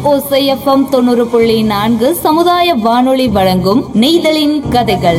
ஓசைஎஃப்எம் தொண்ணூறு புள்ளி நான்கு சமுதாய வானொலி வழங்கும் நெய்தலின் கதைகள்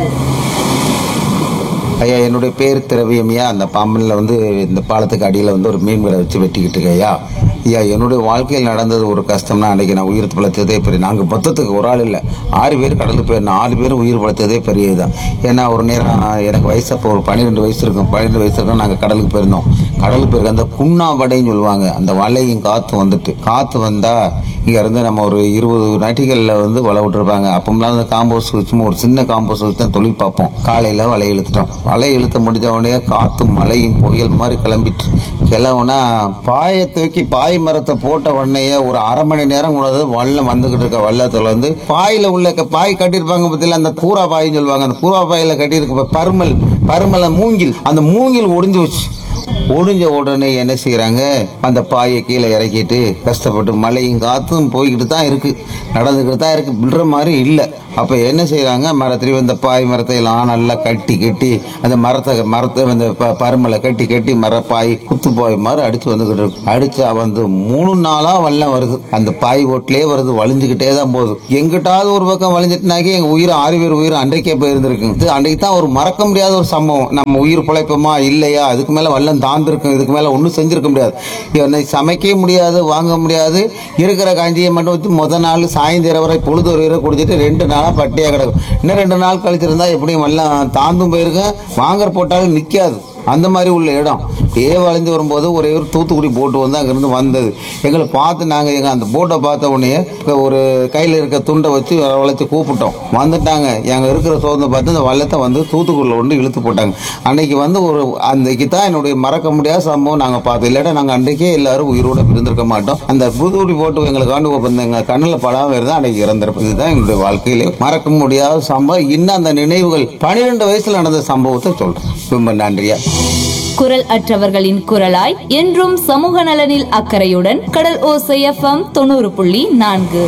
ஐயா என்னுடைய பேர் திரவியம்யா அந்த பாம்பனில் வந்து இந்த பாலத்துக்கு அடியில் வந்து ஒரு மீன் கடை வச்சு வெட்டிக்கிட்டு இருக்கேன் ஐயா ஐயா என்னுடைய வாழ்க்கையில் நடந்தது ஒரு கஷ்டம்னா அன்றைக்கி நான் உயிர் பிழைத்ததே பெரிய நாங்கள் மொத்தத்துக்கு ஒரு ஆள் இல்லை ஆறு பேர் கடலுக்கு போயிருந்தோம் ஆறு பேரும் உயிர் பிழைத்ததே பெரிய இதுதான் ஏன்னா ஒரு நேரம் எனக்கு வயசு அப்போ ஒரு பன்னிரெண்டு வயசு இருக்கும் பன்னிரெண்டு வயசு இருக்கும் நாங்கள் கடலுக்கு போயிருந்தோம் கடலுக்கு போயிருக்க அந்த குண்ணா வடைன்னு சொல்லுவாங்க அந்த வலையும் காற்று வந்துட்டு காற்று வந்தால் இங்கே இருந்து நம்ம ஒரு இருபது நட்டிகளில் வந்து வலை விட்டுருப்பாங்க அப்போம்லாம் அந்த காம்போஸ் வச்சு ஒரு சின்ன காம்போஸ் வச்சு தான் தொழில் பார்ப்போம் காலையில் வலை இழுத்துட்டோம் வலை இழுத்த முடிஞ்ச உடனே காற்று மழையும் புயல் மாதிரி கிளம்பிட்டு கிளம்புனா பாயை தூக்கி பாய் மரத்தை போட்ட உடனேயே ஒரு அரை மணி நேரம் கூட வல்லம் வந்துகிட்டு இருக்க வல்லத்தில் வந்து பாயில உள்ள க- பாய் கட்டியிருப்பாங்க பத்தியில அந்த பூரா பாயின்னு சொல்லுவாங்க அந்த பூரா பாயில கட்டியிருக்க பருமல் பருமல மூங்கில் அந்த மூங்கில் ஒடிஞ்சு வச்சு ஒடிஞ்ச உடனே என்ன செய்யறாங்க அந்த பாயை கீழே இறக்கிட்டு கஷ்டப்பட்டு மழையும் காத்தும் போய்கிட்டு தான் இருக்கு நடந்துக்கிட்டு தான் இருக்கு விடுற மாதிரி இல்லை அப்போ என்ன செய்யறாங்க மரத்துல இந்த பாய் மரத்தை எல்லாம் நல்லா கட்டி கட்டி அந்த மரத்தை மரத்தை அந்த ப- பருமலை கட்டி கட்டி மரப்பாய் குத்து பாய் மாதிரி அடிச்சு வந்துகிட்டு இருக்கு அடிச்சா வந்து மூணு நாளா வல்லம் வருது அந்த பாய் ஓட்டிலே வருது வலிஞ்சுக்கிட்டே தான் போகுது எங்கிட்டாவது ஒரு பக்கம் வலிஞ்சிட்டுனாக்கி எங்க உயிர் ஆறு பேர் உயிர் அன்றைக்கே போயிருந்திருக்கு இது அன்றைக்கு தான் ஒரு மறக்க முடியாத ஒரு சம்பவம் நம்ம உயிர் பிழைப்போமா இல்லையா அதுக்கு மேல வல்லம் தாழ்ந்திருக்கும் இதுக்கு மேல ஒன்றும் செஞ்சிருக்க முடியாது என்னை சமைக்க முடியாது வாங்க முடியாது இருக்கிற காஞ்சியை மட்டும் வச்சு முத நாள் சாயந்தரம் வரை பொழுது ஒரு வரை குடிச்சிட்டு ரெண்டு நாளா பட்டியா கிடக்கும் இன்னும் ரெண்டு நாள் கழிச்சிருந்தா எப்படியும் எல்லாம் தாந்தும் போயிருக்கேன் வாங்கற போட்டாலும் நிக்காது அந்த மாதிரி உள்ள இடம் ஏ வளைஞ்சு வரும்போது ஒரே ஒரு தூத்துக்குடி போட்டு வந்து அங்கிருந்து வந்தது எங்களை பார்த்து நாங்கள் எங்கள் அந்த போட்டை பார்த்த உடனே ஒரு கையில் இருக்க துண்டை வச்சு வளைச்சு கூப்பிட்டோம் வந்துட்டாங்க எங்கள் இருக்கிற சோதனை பார்த்து அந்த வள்ளத்தை வந்து தூத்துக்குடியில் கொண்டு இழுத்து போட்டாங்க அன்னைக்கு வந்து ஒரு அன்னைக்கு தான் என்னுடைய மறக்க முடியாத சம்பவம் நாங்கள் பார்த்தோம் இல்லாட்டா நாங்கள் அன்றைக்கே எல்லாரும் உயிரோட இருந்திருக்க மாட்டோம் அந்த தூத்துக்குடி போட்டு எங்களுக்கு ஆண்டு எங்கள் கண்ணில் படாமல் இருந்தால் அன்னைக்கு இறந்திருப்போம் இதுதான் எங்களுடைய வாழ்க்கையிலே மறக்க முடியாத சம்பவம் இன்னும் அந்த நினைவுகள் பன்னிரெண்டு வயசுல நடந்த சம்பவத்தை சொல்றேன் ரொம்ப நன்றியா குரல் அற்றவர்களின் குரலாய் என்றும் சமூக நலனில் அக்கறையுடன் கடல் ஓசைஎஃப்எம் தொண்ணூறு புள்ளி நான்கு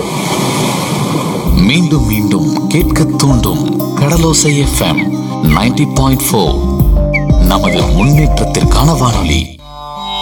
மீண்டும் மீண்டும் கேட்க தூண்டும் Kadalosai FM ninety point four நமது முன்னேற்றத்திற்கான வானொலி